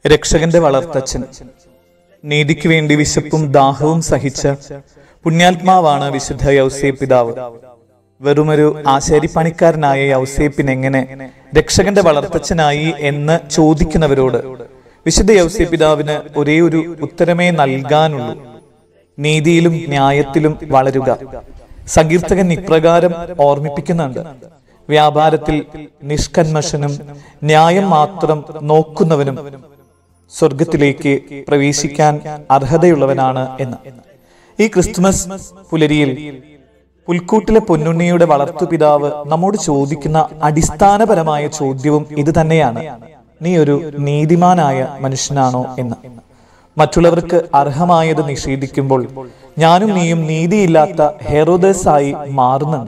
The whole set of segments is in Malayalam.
രക്ഷകന്റെ വളർത്തച്ഛൻ നീതിക്ക് വേണ്ടി വിശപ്പും ദാഹവും സഹിച്ച പുണ്യാത്മാവാണ് വിശുദ്ധ യൗസേ പിതാവ് വെറുമൊരു ആശാരിപ്പണിക്കാരനായ യൗസേപ്പിന് എങ്ങനെ രക്ഷകന്റെ വളർത്തച്ഛനായി എന്ന് ചോദിക്കുന്നവരോട് വിശുദ്ധ യൗസേ പിതാവിന് ഒരേ ഒരു ഉത്തരമേ നൽകാനുള്ളൂ നീതിയിലും ന്യായത്തിലും വളരുക സങ്കീർത്തകൻ ഇപ്രകാരം ഓർമ്മിപ്പിക്കുന്നുണ്ട് വ്യാപാരത്തിൽ നിഷ്കന്മഷനും ന്യായം മാത്രം നോക്കുന്നവനും സ്വർഗത്തിലേക്ക് പ്രവേശിക്കാൻ അർഹതയുള്ളവനാണ് എന്ന് ഈ ക്രിസ്തുമസ് പുലരിയിൽ പുൽക്കൂട്ടിലെ പൊന്നുണ്ണിയുടെ വളർത്തുപിതാവ് നമ്മോട് ചോദിക്കുന്ന അടിസ്ഥാനപരമായ ചോദ്യവും ഇത് തന്നെയാണ് നീ ഒരു നീതിമാനായ മനുഷ്യനാണോ എന്ന് മറ്റുള്ളവർക്ക് അർഹമായത് നിഷേധിക്കുമ്പോൾ ഞാനും നീയും നീതിയില്ലാത്ത ഹെറോദസായി മാറുന്നുണ്ട്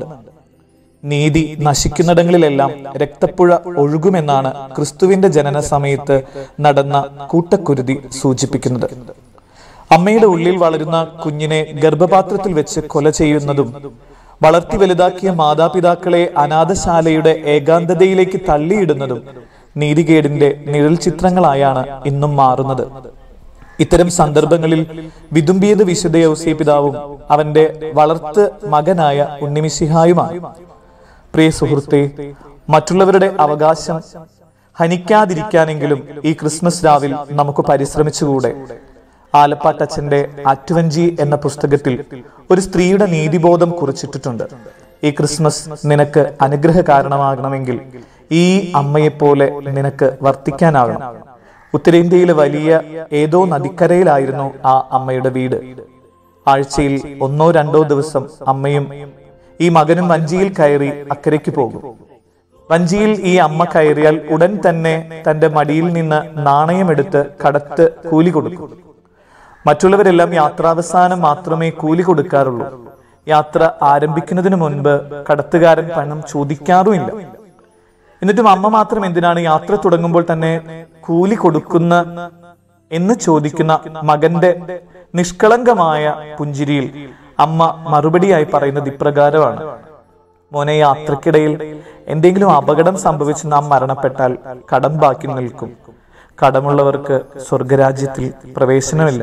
നീതി നശിക്കുന്നിടങ്ങളിലെല്ലാം രക്തപ്പുഴ ഒഴുകുമെന്നാണ് ക്രിസ്തുവിന്റെ ജനന സമയത്ത് നടന്ന കൂട്ടക്കുരുതി സൂചിപ്പിക്കുന്നത് അമ്മയുടെ ഉള്ളിൽ വളരുന്ന കുഞ്ഞിനെ ഗർഭപാത്രത്തിൽ വെച്ച് കൊല ചെയ്യുന്നതും വളർത്തി വലുതാക്കിയ മാതാപിതാക്കളെ അനാഥശാലയുടെ ഏകാന്തതയിലേക്ക് തള്ളിയിടുന്നതും നീതികേടിന്റെ നിഴൽ ചിത്രങ്ങളായാണ് ഇന്നും മാറുന്നത് ഇത്തരം സന്ദർഭങ്ങളിൽ വിതുമ്പിയത് വിശുദ്ധ യൗസേ പിതാവും അവന്റെ വളർത്ത് മകനായ ഉണ്ണിമിശിഹായുമാണ് പ്രിയ സുഹൃത്തെ മറ്റുള്ളവരുടെ അവകാശം ഹനിക്കാതിരിക്കാനെങ്കിലും ഈ ക്രിസ്മസ് രാവിൽ നമുക്ക് പരിശ്രമിച്ചുകൂടെ ആലപ്പാട്ടച്ചന്റെ അറ്റുവഞ്ചി എന്ന പുസ്തകത്തിൽ ഒരു സ്ത്രീയുടെ നീതിബോധം കുറിച്ചിട്ടിട്ടുണ്ട് ഈ ക്രിസ്മസ് നിനക്ക് അനുഗ്രഹ കാരണമാകണമെങ്കിൽ ഈ അമ്മയെപ്പോലെ നിനക്ക് വർത്തിക്കാനാകണം ഉത്തരേന്ത്യയിലെ വലിയ ഏതോ നദിക്കരയിലായിരുന്നു ആ അമ്മയുടെ വീട് ആഴ്ചയിൽ ഒന്നോ രണ്ടോ ദിവസം അമ്മയും ഈ മകനും വഞ്ചിയിൽ കയറി അക്കരയ്ക്ക് പോകും വഞ്ചിയിൽ ഈ അമ്മ കയറിയാൽ ഉടൻ തന്നെ തന്റെ മടിയിൽ നിന്ന് നാണയമെടുത്ത് കടത്ത് കൂലി കൊടുക്കും മറ്റുള്ളവരെല്ലാം യാത്രാവസാനം മാത്രമേ കൂലി കൊടുക്കാറുള്ളൂ യാത്ര ആരംഭിക്കുന്നതിന് മുൻപ് കടത്തുകാരൻ പണം ചോദിക്കാറുമില്ല എന്നിട്ടും അമ്മ മാത്രം എന്തിനാണ് യാത്ര തുടങ്ങുമ്പോൾ തന്നെ കൂലി കൊടുക്കുന്ന എന്ന് ചോദിക്കുന്ന മകന്റെ നിഷ്കളങ്കമായ പുഞ്ചിരിയിൽ അമ്മ മറുപടിയായി പറയുന്നത് ഇപ്രകാരമാണ് മോനെ യാത്രക്കിടയിൽ എന്തെങ്കിലും അപകടം സംഭവിച്ച് നാം മരണപ്പെട്ടാൽ കടം ബാക്കി നിൽക്കും കടമുള്ളവർക്ക് സ്വർഗരാജ്യത്തിൽ പ്രവേശനമില്ല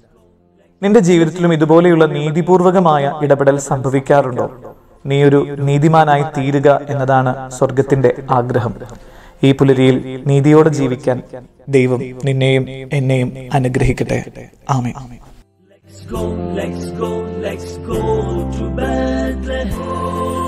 നിന്റെ ജീവിതത്തിലും ഇതുപോലെയുള്ള നീതിപൂർവകമായ ഇടപെടൽ സംഭവിക്കാറുണ്ടോ നീ ഒരു നീതിമാനായി തീരുക എന്നതാണ് സ്വർഗത്തിന്റെ ആഗ്രഹം ഈ പുലരിയിൽ നീതിയോടെ ജീവിക്കാൻ ദൈവം നിന്നെയും എന്നെയും അനുഗ്രഹിക്കട്ടെ ആമേ Let's go, let's go, let's go to Bethlehem.